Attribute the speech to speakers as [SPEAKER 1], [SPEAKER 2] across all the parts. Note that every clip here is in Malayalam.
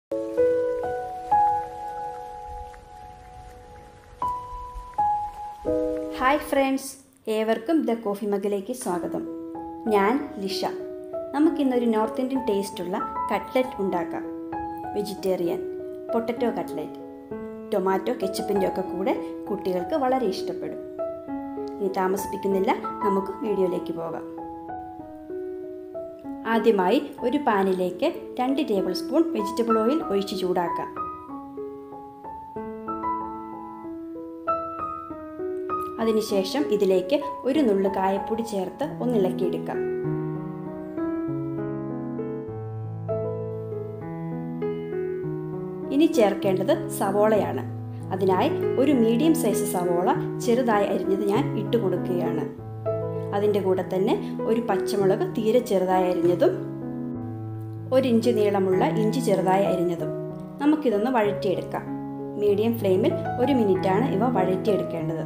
[SPEAKER 1] ഹായ് ഫ്രണ്ട്സ് ഏവർക്കും ദ കോഫി മഗിലേക്ക് സ്വാഗതം ഞാൻ ലിഷ നമുക്കിന്നൊരു നോർത്ത് ഇന്ത്യൻ ടേസ്റ്റുള്ള കട്ട്ലറ്റ് ഉണ്ടാക്കാം വെജിറ്റേറിയൻ പൊട്ടറ്റോ കട്ട്ലറ്റ് ടൊമാറ്റോ കെച്ചപ്പിൻ്റെ ഒക്കെ കൂടെ കുട്ടികൾക്ക് വളരെ ഇഷ്ടപ്പെടും ഇനി താമസിപ്പിക്കുന്നില്ല നമുക്ക് വീഡിയോയിലേക്ക് പോകാം ആദ്യമായി ഒരു പാനിലേക്ക് രണ്ട് ടേബിൾ സ്പൂൺ വെജിറ്റബിൾ ഓയിൽ ഒഴിച്ച് ചൂടാക്കാം അതിനുശേഷം ഇതിലേക്ക് ഒരു നുള്ളു കായപ്പൊടി ചേർത്ത് ഒന്നിളക്കിയെടുക്കാം ഇനി ചേർക്കേണ്ടത് സവോളയാണ് അതിനായി ഒരു മീഡിയം സൈസ് സവോള ചെറുതായി അരിഞ്ഞത് ഞാൻ ഇട്ട് കൊടുക്കുകയാണ് അതിൻ്റെ കൂടെ തന്നെ ഒരു പച്ചമുളക് തീരെ ചെറുതായി അരിഞ്ഞതും ഒരു ഇഞ്ച് നീളമുള്ള ഇഞ്ചി ചെറുതായി അരിഞ്ഞതും നമുക്കിതൊന്ന് വഴറ്റിയെടുക്കാം മീഡിയം ഫ്ലെയിമിൽ ഒരു മിനിറ്റാണ് ഇവ വഴറ്റിയെടുക്കേണ്ടത്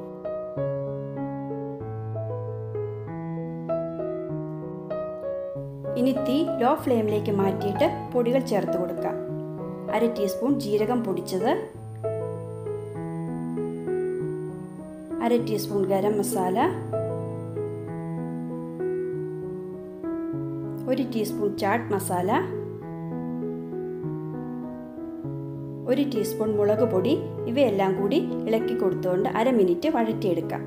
[SPEAKER 1] ഇനി തീ ലോ ഫ്ലെയിമിലേക്ക് മാറ്റിയിട്ട് പൊടികൾ ചേർത്ത് കൊടുക്കാം അര ടീസ്പൂൺ ജീരകം പൊടിച്ചത് അര ടീസ്പൂൺ ഗരം മസാല ഒരു ടീസ്പൂൺ ചാട്ട് മസാല ഒരു ടീസ്പൂൺ മുളക് പൊടി ഇവയെല്ലാം കൂടി ഇളക്കി കൊടുത്തുകൊണ്ട് അര മിനിറ്റ് വഴറ്റിയെടുക്കാം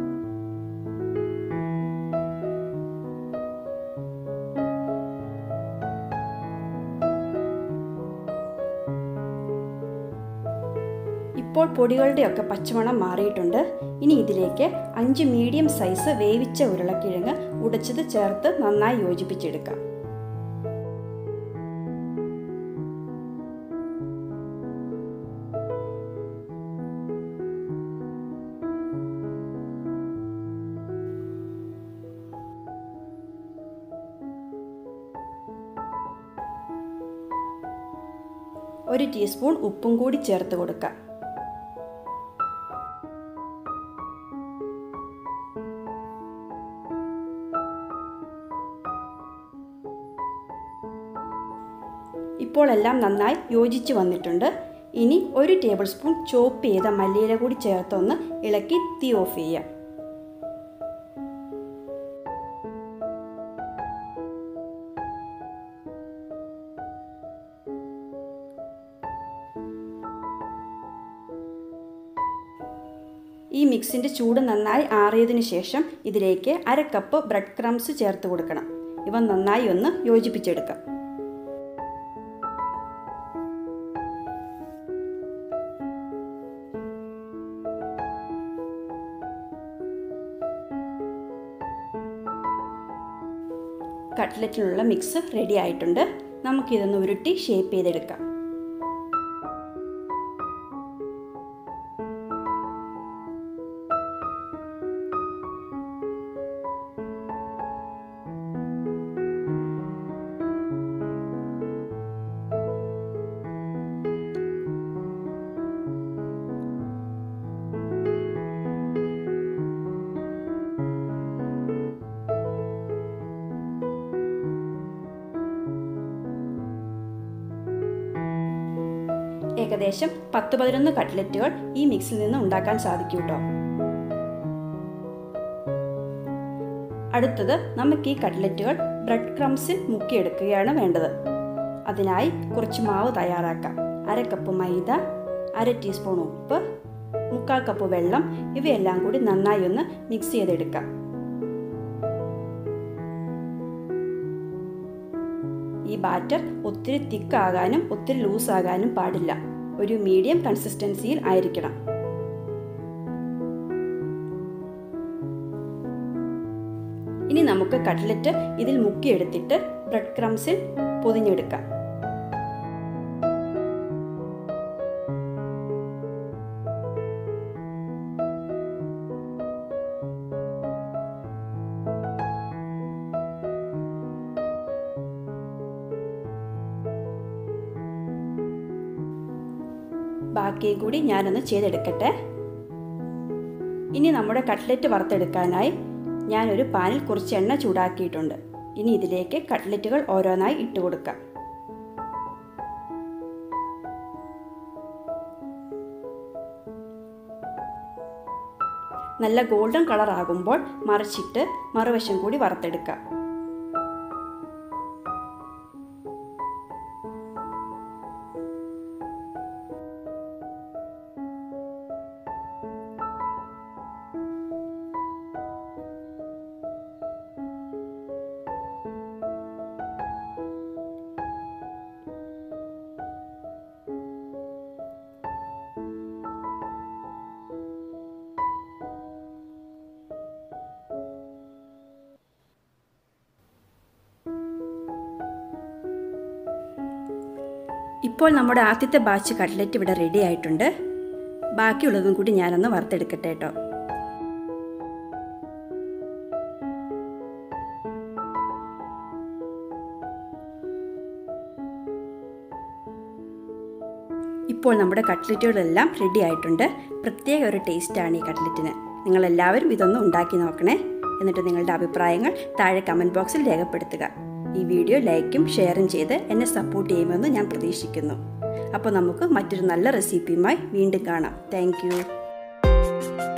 [SPEAKER 1] ഇപ്പോൾ പൊടികളുടെയൊക്കെ പച്ചമണം മാറിയിട്ടുണ്ട് ഇനി ഇതിലേക്ക് അഞ്ച് മീഡിയം സൈസ് വേവിച്ച ഉരുളക്കിഴങ്ങ് ഉടച്ചത് ചേർത്ത് നന്നായി യോജിപ്പിച്ചെടുക്കാം ഒരു ടീസ്പൂൺ ഉപ്പും കൂടി ചേർത്ത് കൊടുക്കാം ഇപ്പോൾ എല്ലാം നന്നായി യോജിച്ച് വന്നിട്ടുണ്ട് ഇനി ഒരു ടേബിൾ സ്പൂൺ ചോപ്പ് ചെയ്ത മല്ലിയില കൂടി ചേർത്തൊന്ന് ഇളക്കി തീ ഓഫ് ചെയ്യാം ഈ മിക്സിൻ്റെ ചൂട് നന്നായി ആറിയതിനു ശേഷം ഇതിലേക്ക് അര കപ്പ് ബ്രെഡ് ക്രംസ് ചേർത്ത് കൊടുക്കണം ഇവ നന്നായി ഒന്ന് യോജിപ്പിച്ചെടുക്കാം കട്ട്ലറ്റിനുള്ള മിക്സ് റെഡി ആയിട്ടുണ്ട് നമുക്കിതൊന്ന് ഉരുട്ടി ഷേപ്പ് ചെയ്തെടുക്കാം ഏകദേശം പത്ത് പതിനൊന്ന് കട്ട്ലറ്റുകൾ ഈ മിക്സിൽ നിന്ന് ഉണ്ടാക്കാൻ സാധിക്കും കേട്ടോ അടുത്തത് നമുക്ക് ഈ കട്ട്ലറ്റുകൾ ബ്രെഡ് ക്രംസിൽ മുക്കിയെടുക്കുകയാണ് വേണ്ടത് അതിനായി കുറച്ച് മാവ് തയ്യാറാക്കാം അര കപ്പ് മൈദ അര ടീസ്പൂൺ ഉപ്പ് മുക്കാൽ കപ്പ് വെള്ളം ഇവയെല്ലാം കൂടി നന്നായി ഒന്ന് മിക്സ് ചെയ്തെടുക്കാം ഈ ബാറ്റർ ഒത്തിരി തിക്കാകാനും ഒത്തിരി ലൂസാകാനും പാടില്ല ഒരു മീഡിയം കൺസിസ്റ്റൻസിയിൽ ആയിരിക്കണം ഇനി നമുക്ക് കട്ട്ലറ്റ് ഇതിൽ മുക്കിയെടുത്തിട്ട് ബ്രെഡ് ക്രംസിൽ പൊതിഞ്ഞെടുക്കാം ബാക്കിയും കൂടി ഞാനൊന്ന് ചെയ്തെടുക്കട്ടെ ഇനി നമ്മുടെ കട്ട്ലറ്റ് വറുത്തെടുക്കാനായി ഞാനൊരു പാനിൽ കുറച്ച് എണ്ണ ചൂടാക്കിയിട്ടുണ്ട് ഇനി ഇതിലേക്ക് കട്ട്ലറ്റുകൾ ഓരോന്നായി ഇട്ട് കൊടുക്കാം നല്ല ഗോൾഡൻ കളർ ആകുമ്പോൾ മറിച്ചിട്ട് മറുവശം കൂടി വറുത്തെടുക്കാം ഇപ്പോൾ നമ്മുടെ ആദ്യത്തെ ബാച്ച് കട്ട്ലറ്റ് ഇവിടെ റെഡി ആയിട്ടുണ്ട് ബാക്കിയുള്ളതും കൂടി ഞാനൊന്ന് വറുത്തെടുക്കട്ടെ കേട്ടോ ഇപ്പോൾ നമ്മുടെ കട്ട്ലറ്റുകളെല്ലാം റെഡി ആയിട്ടുണ്ട് പ്രത്യേക ഒരു ടേസ്റ്റാണ് ഈ കട്ട്ലറ്റിന് നിങ്ങളെല്ലാവരും ഇതൊന്ന് ഉണ്ടാക്കി നോക്കണേ എന്നിട്ട് നിങ്ങളുടെ അഭിപ്രായങ്ങൾ താഴെ കമൻറ്റ് ബോക്സിൽ രേഖപ്പെടുത്തുക ഈ വീഡിയോ ലൈക്കും ഷെയറും ചെയ്ത് എന്നെ സപ്പോർട്ട് ചെയ്യുമെന്ന് ഞാൻ പ്രതീക്ഷിക്കുന്നു അപ്പോൾ നമുക്ക് മറ്റൊരു നല്ല റെസിപ്പിയുമായി വീണ്ടും കാണാം താങ്ക്